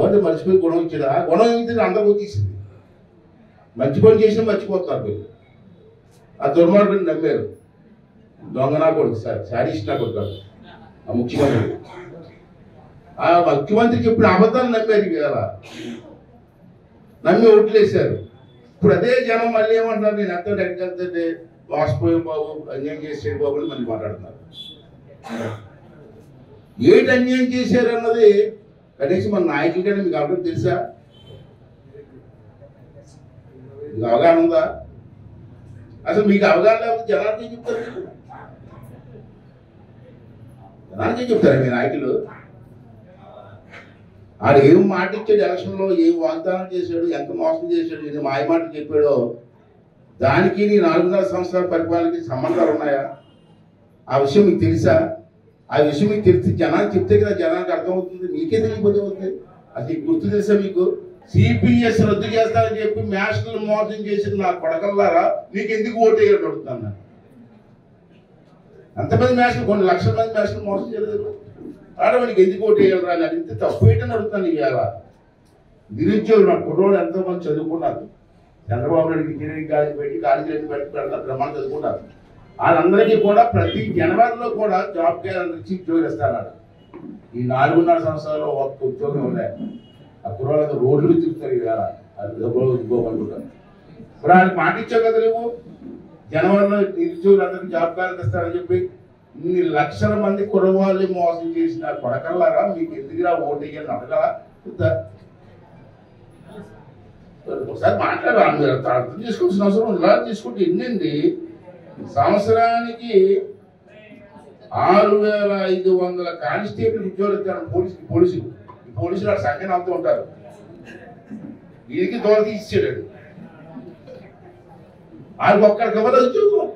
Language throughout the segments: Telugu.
అంటే మర్చిపోయి గుణం ఇచ్చాడు ఆ గుణం ఏంటి అందరికి వచ్చేసింది మంచి పని చేసినా మర్చిపోతున్నారు మీరు ఆ దుర్మార్గుని నమ్మారు దొంగ నా కొడుకు సార్ శారీస్ నా కొడుకు కాదు. ఆ ముఖ్యమంత్రి ఆ ముఖ్యమంత్రి చెప్పిన అబద్ధాన్ని నమ్మారు ఇవాళ నమ్మి ఓట్లేశారు ఇప్పుడు అదే జనం మళ్ళీ ఏమంటారు నేను ఎంత ఎక్కడికెళ్తే వాసిపోయే బాబు అన్యాయం చేసాడు బాబు అని మళ్ళీ మాట్లాడుతున్నారు ఏంటి అన్యాయం చేశారు అన్నది కనీసం మన నాయకులకైనా మీకు అవడం తెలుసా మీకు అవగాహన ఉందా అసలు మీకు అవగాహన లేకపోతే జనానికి ఏం చెప్తారు మీరు? జనానికి ఏం చెప్తారు మీ నాయకులు ఆడు ఏం మాట ఇచ్చాడు ఎలక్షన్లో ఏం వాగ్దానం చేశాడు ఎంత మోసం చేశాడు ఎన్ని మాయ మాటలు చెప్పాడో దానికి నీ నాలుగున్నర సంవత్సరాల పరిపాలనకి సంబంధాలు ఉన్నాయా ఆ విషయం మీకు తెలుసా ఆ విషయం మీకు తెలిసి జనానికి చెప్తే కదా జనానికి అర్థమవుతుంది మీకే తెలియకపోతే అవుతుంది అది గుర్తు తెలుసా మీకు సిపిఎస్ రద్దు చేస్తారని చెప్పి మ్యాచ్లు మోసం చేసిన నా కొడకల్లారా మీకు ఎందుకు ఓటు వేయాలని అడుగుతాను నేను. ఎంతమంది మ్యాచ్లు కొన్ని లక్షల మంది మ్యాచ్లు మోసం చేయలేదు ఆడవాడికి ఎందుకు ఓటు వేయాలరా అని అడిగితే తప్పు ఏంటని అడుగుతాను ఇవాళ నిరుద్యోగులు నా కుర్రోడు ఎంతో మంది చదువుకున్నారు చంద్రబాబు నాయుడు ఇంజనీరింగ్ కాలేజ్ పెట్టి కాలేజీలన్నీ పెట్టి పెడతారు బ్రహ్మాండ చదువుకున్నారు వాళ్ళందరికీ కూడా ప్రతి జనవరిలో కూడా జాబ్ క్యాలెండర్ ఇచ్చి ఉద్యోగం ఇస్తాడు ఈ నాలుగున్నర సంవత్సరాల్లో ఒక్క ఉద్యోగం ఉన్నాయి ఆ కుర్రోళ్ళకి రోడ్లు తిరుగుతారు ఇవాళ అది ఉద్యోగం ఇప్పుడు ఆయనకి మాట ఇచ్చావు కదా నువ్వు జనవరిలో నిరుద్యోగులందరికీ జాబ్ క్యాలెండర్ ఇస్తారని చెప్పి ఇన్ని లక్షల మంది కుర్రవాళ్ళు మోసం చేసిన కొడకల్లారా మీకు ఎందుకురా ఓటు వేయాలని అడగలా వద్దా? ఒకసారి మాట్లాడు మీరు అంత అర్థం చేసుకోవాల్సిన అవసరం ఉంది. ఇలా తీసుకుంటే ఎన్నండి సంవత్సరానికి ఆరు వేల ఐదు వందల కానిస్టేబుల్ ఉద్యోగాలు ఇచ్చారు పోలీసు పోలీసులు ఈ పోలీసులు వాళ్ళ సంఖ్యను అంతూ ఉంటారు వీరికి దోల తీసేసాడు వాళ్ళకి ఒక్కడికి ఇవ్వదు ఉద్యోగం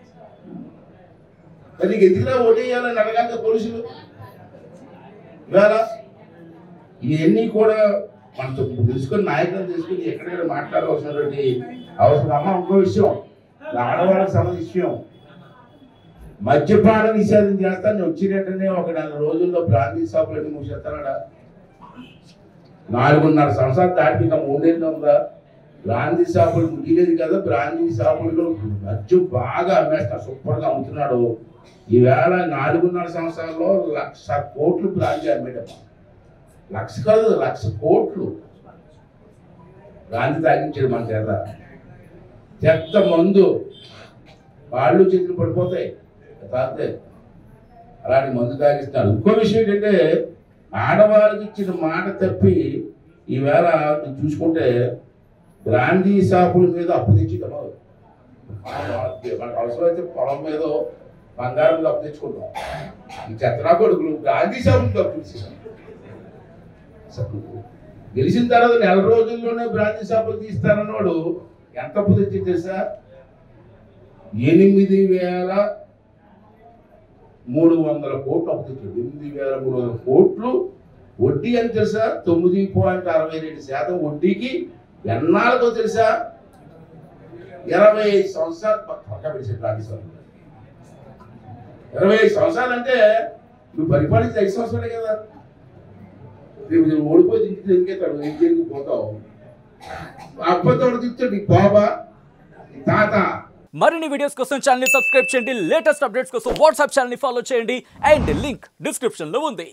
మరి నీకు ఎందుకురా ఓటేయాలని అడగాలి పోలీసులు ఇవాళ ఇవన్నీ కూడా మనతో తెలుసుకుని నాయకులను తెలుసుకుని ఎక్కడెక్కడ మాట్లాడవలసినటువంటి అవసరం అమ్మ ఇంకో విషయం ఇది ఆడవాళ్ళకి సంబంధించిన విషయం మద్యపాన నిషేధం చేస్తాను వచ్చినట్టనే ఒక నెల రోజుల్లో బ్రాందీ షాపులన్నీ మూసేస్తానడా నాలుగున్నర సంవత్సరాలు దాటి ఇంకా మూడేళ్ళు ఉందా బ్రాందీ షాపులు ముగిలేదు కదా బ్రాందీ షాపులు మద్యం బాగా అమ్మేస్తా సూపర్గా అమ్ముతున్నాడు ఈవేళ నాలుగున్నర సంవత్సరాల్లో లక్ష కోట్లు బ్రాందీ అమ్మేటమ్మా లక్ష కాదు లక్ష కోట్లు గాంధీ తాగించాడు మన చేత చెత్త మందు కాళ్ళు చేతులు పడిపోతాయి తాగితే అలాంటి మందు తాగిస్తాడు ఇంకో విషయం ఏంటంటే ఆడవాళ్ళకి ఇచ్చిన మాట తప్పి ఈవేళ నువ్వు చూసుకుంటే బ్రాందీ షాపుల మీద అప్పు తెచ్చిటమా మనకు అవసరమైతే పొలం మీద బంగారం మీద అప్పు తెచ్చుకుంటాం ఈ చెత్తనా కొడుకులు గాంధీ షాపులకి అప్పు తెచ్చేసాం అసలు గెలిచిన తర్వాత నెల రోజుల్లోనే బ్రాంచ్ షాపులు తీస్తారన్నాడు ఎంత అప్పు తెచ్చి తెలుసా ఎనిమిది వేల మూడు వందల కోట్లు అప్పు తెచ్చాడు ఎనిమిది వేల మూడు వందల కోట్లు వడ్డీ అని తెలుసా తొమ్మిది పాయింట్ అరవై రెండు శాతం వడ్డీకి ఎన్నాళ్ళకో తెలుసా ఇరవై ఐదు సంవత్సరాలు పక్క పెట్టాడు బ్రాంచ్ షాపులు ఇరవై ఐదు సంవత్సరాలు అంటే నువ్వు పరిపాలించి ఐదు సంవత్సరాలే కదా రేపు నువ్వు ఓడిపోయి ఇంటికి ఎందుకెత్తాడు ఏం జరిగి పోతావు అప్పతోడు తిట్టాడు నీ బాబా నీ తాత మరిన్ని వీడియోస్ కోసం ఛానల్ సబ్స్క్రైబ్ చేయండి లేటెస్ట్ అప్డేట్స్ కోసం వాట్సాప్ ఛానల్ ఫాలో చేయండి అండ్ లింక్ డిస్క్రిప్షన్ లో ఉంది